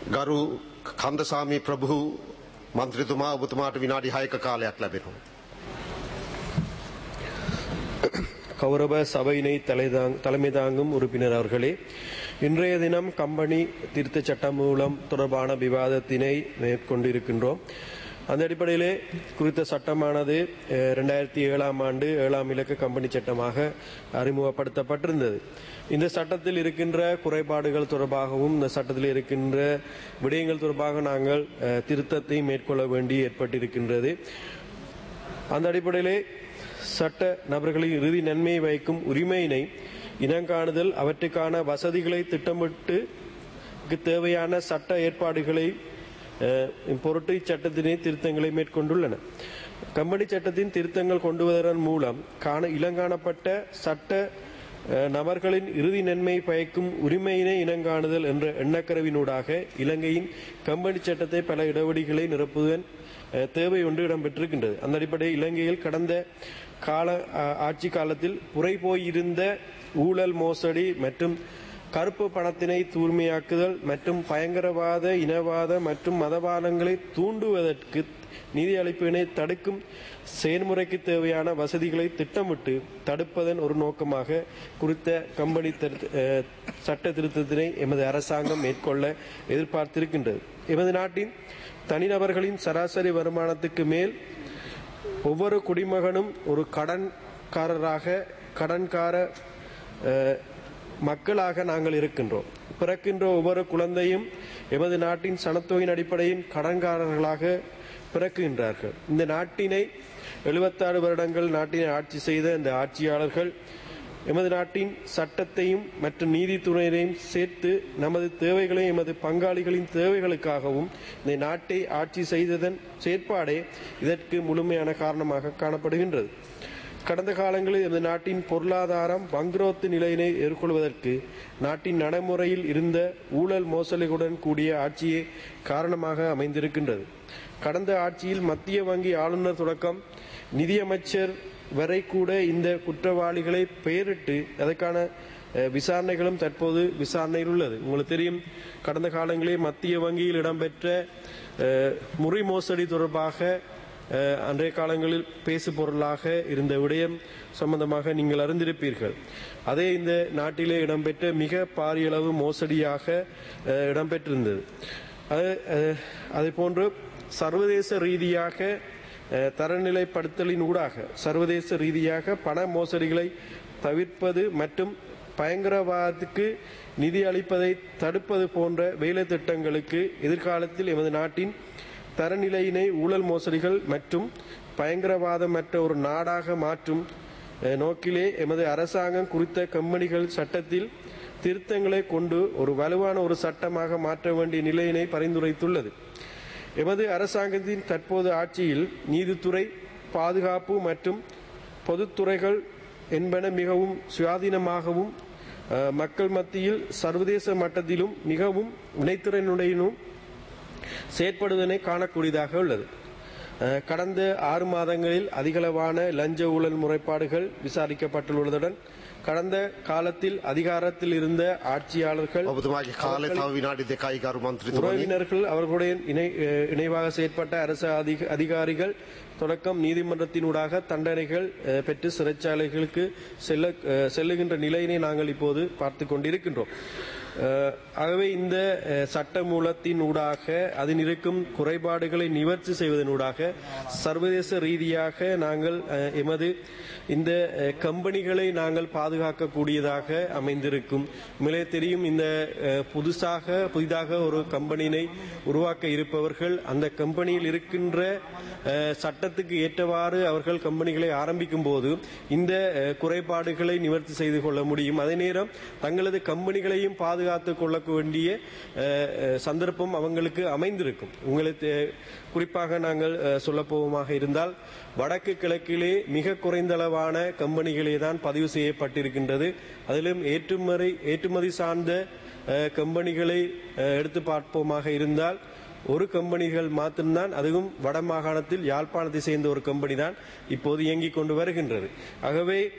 ගරු කන්දසාමී ප්‍රභූ මන්ත්‍රතුමා ඔබතුමාට විනාඩි 6ක කාලයක් ලැබෙනවා. கௌரவ சபையினை தலைதாங்- தலைமை தாங்கும் உறுப்பினர் அவர்களே இன்றைய தினம் கம்பெனி திருத்தச் சட்டம் மூலம் தொடர்பான விவாதத்தினை மேற்கொண்டிருக்கின்றோம் அந்த அடிப்படையிலே குறித்த சட்டமானது இரண்டாயிரத்தி ஏழாம் ஆண்டு ஏழாம் இலக்க கம்பெனி சட்டமாக அறிமுகப்படுத்தப்பட்டிருந்தது இந்த சட்டத்தில் இருக்கின்ற குறைபாடுகள் தொடர்பாகவும் இந்த சட்டத்தில் இருக்கின்ற விடயங்கள் தொடர்பாக நாங்கள் அஹ், திருத்தத்தை மேற்கொள்ள வேண்டி ஏற்பட்டிருக்கின்றது அந்த அடிப்படையிலே சட்ட நபர்களின் இறுதி நன்மையை வைக்கும் உரிமையினை இனங்காணுதல் அவற்றுக்கான வசதிகளை திட்டமிட்டு க்கு தேவையான சட்ட ஏற்பாடுகளை அஹ், பொருட்டு இச்சட்டத்தினை திருத்தங்களை மேற்கொண்டுள்ளன கம்பெனி சட்டத்தின் திருத்தங்கள் கொண்டு வருவதன் மூலம் காண இளங்காணப்பட்ட சட்ட அஹ், நபர்களின் இறுதி நன்மை பயக்கும் உரிமையினை இனங்காணுதல் என்ற எண்ணக்கருவினூடாக இலங்கையின் கம்பெனி சட்டத்தை பல இடைவெளிகளை நிரப்புவதன் அஹ், தேவை ஒன்று இடம்பெற்றிருக்கின்றது அந்த அடிப்படையில் இலங்கையில் கடந்த கால அஹ், ஆட்சி காலத்தில் புரை போயிருந்த ஊழல் மோசடி மற்றும் கருப்பு பணத்தினை தூய்மையாக்குதல் மற்றும் பயங்கரவாத இனவாத மற்றும் மதவாதங்களை தூண்டுவதற்கு நிதி அளிப்பினை தடுக்கும் செயல்முறைக்கு தேவையான வசதிகளை திட்டமிட்டு தடுப்பதன் ஒரு நோக்கமாக குறித்த கம்பெனி திருத்த- அஹ், சட்ட திருத்தத்தினை எமது அரசாங்கம் மேற்கொள்ள எதிர்பார்த்திருக்கின்றது எமது நாட்டின் தனிநபர்களின் சராசரி வருமானத்துக்கு மேல் ஒவ்வொரு குடிமகனும் ஒரு கடன்காரராக கடன்கார அஹ், மக்களாக நாங்கள் இருக்கின்றோம் பிறக்கின்ற ஒவ்வொரு குழந்தையும் எமது நாட்டின் சனத்தொகையின் அடிப்படையில் கடன்காரர்களாக பிறக்குகின்றார்கள் இந்த நாட்டினை எழுபத்தாறு வருடங்கள் நாட்டினை ஆட்சி செய்த இந்த ஆட்சியாளர்கள் எமது நாட்டின் சட்டத்தையும் மற்றும் நீதித்துறையினையும் சேர்த்து நமது தேவைகளையும் எமது பங்காளிகளின் தேவைகளுக்காகவும் இந்த நாட்டை ஆட்சி செய்ததன் செயற்பாடே இதற்கு முழுமையான காரணமாக காணப்படுகின்றது கடந்த காலங்களில் எமது நாட்டின் பொருளாதாரம் வங்குரோத்து நிலையினை எதிர்கொள்வதற்கு நாட்டின் நடைமுறையில் இருந்த ஊழல் மோசடிகளுடன் கூடிய ஆட்சியே காரணமாக அமைந்திருக்கின்றது கடந்த ஆட்சியில் மத்திய வங்கி ஆளுநர் தொடக்கம் நிதியமைச்சர் வரை கூட இந்த குற்றவாளிகளை பெயரிட்டு அதற்கான அஹ், விசாரணைகளும் தற்போது விசாரணையில் உள்ளது உங்களுக்கு தெரியும் கடந்த காலங்களில் மத்திய வங்கியில் இடம்பெற்ற அஹ், முறை மோசடி தொடர்பாக அஹ், அன்றைய காலங்களில் பேசு பொருளாக இருந்த விடயம் சம்பந்தமாக நீங்கள் அறிந்திருப்பீர்கள் அதே இந்த நாட்டிலே இடம்பெற்ற மிக பாரியளவு மோசடியாக அஹ், இடம்பெற்றிருந்தது அது அஹ், அதே போன்று சர்வதேச ரீதியாக அஹ், தரநிலைப்படுத்தலின் ஊடாக சர்வதேச ரீதியாக பண மோசடிகளை தவிர்ப்பது மற்றும் பயங்கரவாதத்துக்கு நிதி அளிப்பதை தடுப்பது போன்ற வேலை திட்டங்களுக்கு எதிர்காலத்தில் எமது நாட்டின் தரநிலையினை ஊழல் மோசடிகள் மற்றும் பயங்கரவாதமற்ற ஒரு நாடாக மாற்றும் அஹ், நோக்கிலே எமது அரசாங்கம் குறித்த கம்பெனிகள் சட்டத்தில் திருத்தங்களை கொண்டு ஒரு வலுவான ஒரு சட்டமாக மாற்ற வேண்டிய நிலையினை பரிந்துரைத்துள்ளது எமது அரசாங்கத்தின் தற்போது ஆட்சியில் நீதித்துறை பாதுகாப்பு மற்றும் பொதுத்துறைகள் என்பன மிகவும் சுயாதீனமாகவும் அஹ், மக்கள் மத்தியில் சர்வதேச மட்டத்திலும் மிகவும் இணைத்திறனுடையனும் செயற்படுவதனை காணக்கூடியதாக உள்ளது அஹ், கடந்த ஆறு மாதங்களில் அதிகளவான லஞ்ச ஊழல் முறைப்பாடுகள் விசாரிக்கப்பட்டுள்ளதுடன் கடந்த காலத்தில் அதிகாரத்தில் இருந்த ஆட்சியாளர்கள் ඔබතුමාගේ කාලය තව විනාඩි දෙකයි ගරු මන්ත්‍රතුමනි. உறவினர்கள் அவர்களுடைய இணை அஹ் இணைவாக செயற்பட்ட அரசு அதிக- அதிகாரிகள் தொடக்கம் நீதிமன்றத்தினூடாக தண்டனைகள் அஹ், பெற்று சிறைச்சாலைகளுக்கு செல்ல அஹ், செல்லுகின்ற நிலையினை நாங்கள் இப்போது பார்த்து கொண்டிருக்கின்றோம் அஹ், ஆகவே இந்த அஹ், சட்ட மூலத்தின் ஊடாக அதில் இருக்கும் குறைபாடுகளை நிவர்த்தி செய்வதனூடாக சர்வதேச ரீதியாக நாங்கள் அஹ், எமது இந்த அஹ், கம்பெனிகளை நாங்கள் பாதுகாக்கக்கூடியதாக அமைந்திருக்கும் உண்மையிலே தெரியும் இந்த அஹ், புதுசாக புதிதாக ஒரு கம்பெனியினை உருவாக்க இருப்பவர்கள் அந்த கம்பெனியில் இருக்கின்ற அஹ், சட்டத்துக்கு ஏற்றவாறு அவர்கள் கம்பெனிகளை ஆரம்பிக்கும் போது இந்த அஹ், குறைபாடுகளை நிவர்த்தி செய்து கொள்ள முடியும் அதே நேரம் தங்களது கம்பெனிகளையும் பாதுகாத்துக் கொள்ள வேண்டிய அஹ், அஹ், சந்தர்ப்பம் அவங்களுக்கு அமைந்திருக்கும் உங்களுக்கு அஹ், குறிப்பாக நாங்கள் சொல்லப் போவமாக இருந்தால் வடக்கு கிழக்கிலே மிக குறைந்த அளவான கம்பெனிகளே தான் பதிவு செய்யப்பட்டிருக்கின்றது அதிலும் ஏற்றுமதி ஏற்றுமதி சார்ந்த அஹ், கம்பெனிகளை அஹ், எடுத்து பார்ப்போமாக இருந்தால் ஒரு கம்பெனிகள் மாத்திரம்தான் அதுவும் வட மாகாணத்தில் யாழ்ப்பாணத்தை சேர்ந்த ஒரு கம்பெனி தான் இப்போது இயங்கிக் கொண்டு வருகின்றது ஆகவே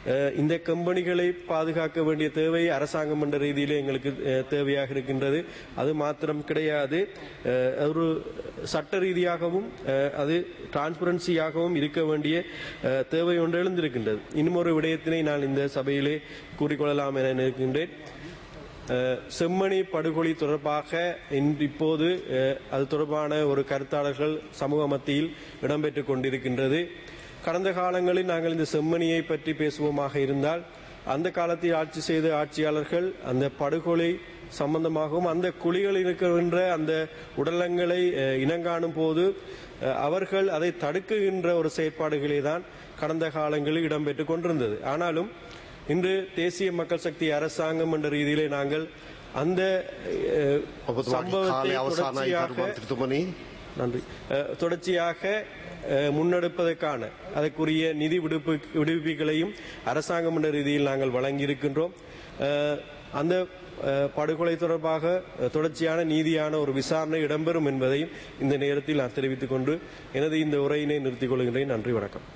அஹ், இந்த கம்பெனிகளை பாதுகாக்க வேண்டிய தேவை அரசாங்கம் என்ற ரீதியிலே எங்களுக்கு அஹ், தேவையாக இருக்கின்றது அது மாத்திரம் கிடையாது அஹ், ஒரு சட்ட ரீதியாகவும் அஹ், அது டிரான்ஸ்பரன்சியாகவும் இருக்க வேண்டிய அஹ், தேவை ஒன்று எழுந்திருக்கின்றது இன்னும் ஒரு விடயத்தினை நான் இந்த சபையிலே கூறிக்கொள்ளலாம் என நினைக்கின்றேன் அஹ், செம்மணி படுகொலை தொடர்பாக இன்று இப்போது அஹ், அது தொடர்பான ஒரு கருத்தாளர்கள் சமூக மத்தியில் இடம்பெற்றுக் கொண்டிருக்கின்றது கடந்த காலங்களில் நாங்கள் இந்த செம்மணியை பற்றி பேசுவோமாக இருந்தால் அந்த காலத்தில் ஆட்சி செய்த ஆட்சியாளர்கள் அந்த படுகொலை சம்பந்தமாகவும் அந்த குழிகளில் இருக்கின்ற அந்த உடலங்களை அஹ், இனங்காணும் போது அஹ், அவர்கள் அதை தடுக்குகின்ற ஒரு செயற்பாடுகளே தான் கடந்த காலங்களில் இடம்பெற்றுக் கொண்டிருந்தது ஆனாலும் இன்று தேசிய மக்கள் சக்தி அரசாங்கம் என்ற ரீதியிலே நாங்கள் அந்த அஹ், ඔබතුමාගේ சம்பவத்தை කාලය අවසානයි කරු தொடர்ச்சியாக මන්ත්‍රතුමනි. நன்றி அஹ், தொடர்ச்சியாக அஹ், முன்னெடுப்பதற்கான அதற்குரிய நிதி விடுப்பு விடுவிப்புகளையும் அரசாங்கம் என்ற ரீதியில் நாங்கள் வழங்கியிருக்கின்றோம் அஹ், அந்த அஹ், படுகொலை தொடர்பாக அஹ், தொடர்ச்சியான நீதியான ஒரு விசாரணை இடம்பெறும் என்பதையும் இந்த நேரத்தில் நான் தெரிவித்துக் கொண்டு எனது இந்த உரையினை நிறுத்திக் கொள்கின்றேன் நன்றி வணக்கம்